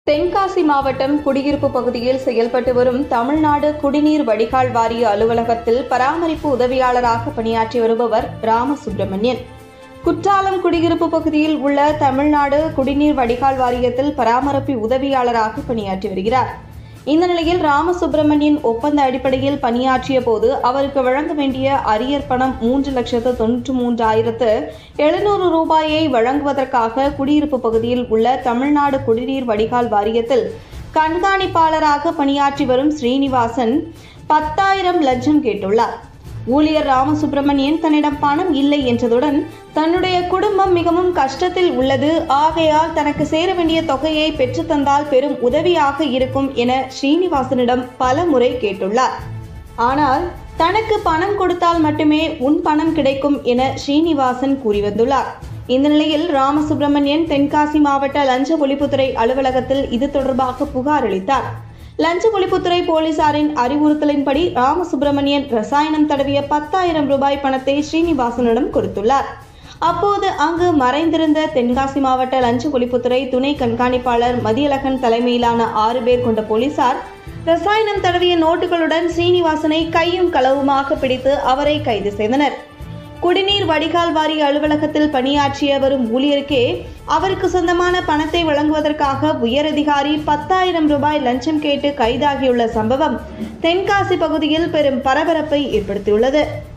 தென்காசி மாவட்டம் குடியிருப்பு பகுதியில் செயல்பட்டு வரும் தமிழ்நாடு குடிநீர் வடிகால் வாரிய அலுவலகத்தில் பராமரிப்பு உதவியாளராக பணியாற்றி வருபவர் ராமசுப்பிரமணியன் குற்றாலம் குடியிருப்பு பகுதியில் உள்ள தமிழ்நாடு குடிநீர் வடிகால் வாரியத்தில் பராமரிப்பு உதவியாளராக பணியாற்றி வருகிறார் இந்த நிலையில் ராமசுப்பிரமணியன் ஒப்பந்த அடிப்படையில் பணியாற்றிய போது அவருக்கு வழங்க வேண்டிய அரியர் பணம் மூன்று லட்சத்து தொன்னூற்று மூன்றாயிரத்து எழுநூறு ரூபாயை வழங்குவதற்காக குடியிருப்பு பகுதியில் உள்ள தமிழ்நாடு குடிநீர் வடிகால் வாரியத்தில் கண்காணிப்பாளராக பணியாற்றி வரும் ஸ்ரீனிவாசன் பத்தாயிரம் லட்சம் கேட்டுள்ளார் ஊழியர் ராமசுப்பிரமணியன் தன்னிடம் பணம் இல்லை என்றதுடன் தன்னுடைய குடும்பம் மிகவும் கஷ்டத்தில் உள்ளது ஆகையால் தனக்கு சேர வேண்டிய தொகையை பெற்று தந்தால் பெரும் உதவியாக இருக்கும் என ஸ்ரீனிவாசனிடம் பல முறை கேட்டுள்ளார் ஆனால் தனக்கு பணம் கொடுத்தால் மட்டுமே உன் பணம் கிடைக்கும் என ஸ்ரீனிவாசன் கூறி வந்துள்ளார் இந்த நிலையில் ராமசுப்பிரமணியன் தென்காசி மாவட்ட லஞ்ச ஒழிப்புத்துறை அலுவலகத்தில் இது தொடர்பாக புகார் அளித்தார் லஞ்ச ஒழிப்புத்துறை போலீசாரின் அறிவுறுத்தலின்படி ராமசுப்பிரமணியன் ரசாயனம் தடவிய பத்தாயிரம் ரூபாய் பணத்தை ஸ்ரீனிவாசனிடம் கொடுத்துள்ளார் அப்போது அங்கு மறைந்திருந்த தென்காசி மாவட்ட லஞ்ச ஒழிப்புத்துறை துணை கண்காணிப்பாளர் மதியழகன் தலைமையிலான ஆறு பேர் கொண்ட போலீசார் ரசாயனம் தடவிய நோட்டுகளுடன் ஸ்ரீனிவாசனை கையும் களவுமாக பிடித்து அவரை கைது செய்தனர் குடிநீர் வடிகால் வாரிய அலுவலகத்தில் பணியாற்றிய வரும் ஊழியருக்கே அவருக்கு சொந்தமான பணத்தை வழங்குவதற்காக உயரதிகாரி பத்தாயிரம் ரூபாய் லஞ்சம் கேட்டு கைதாகியுள்ள சம்பவம் தென்காசி பகுதியில் பெரும் பரபரப்பை ஏற்படுத்தியுள்ளது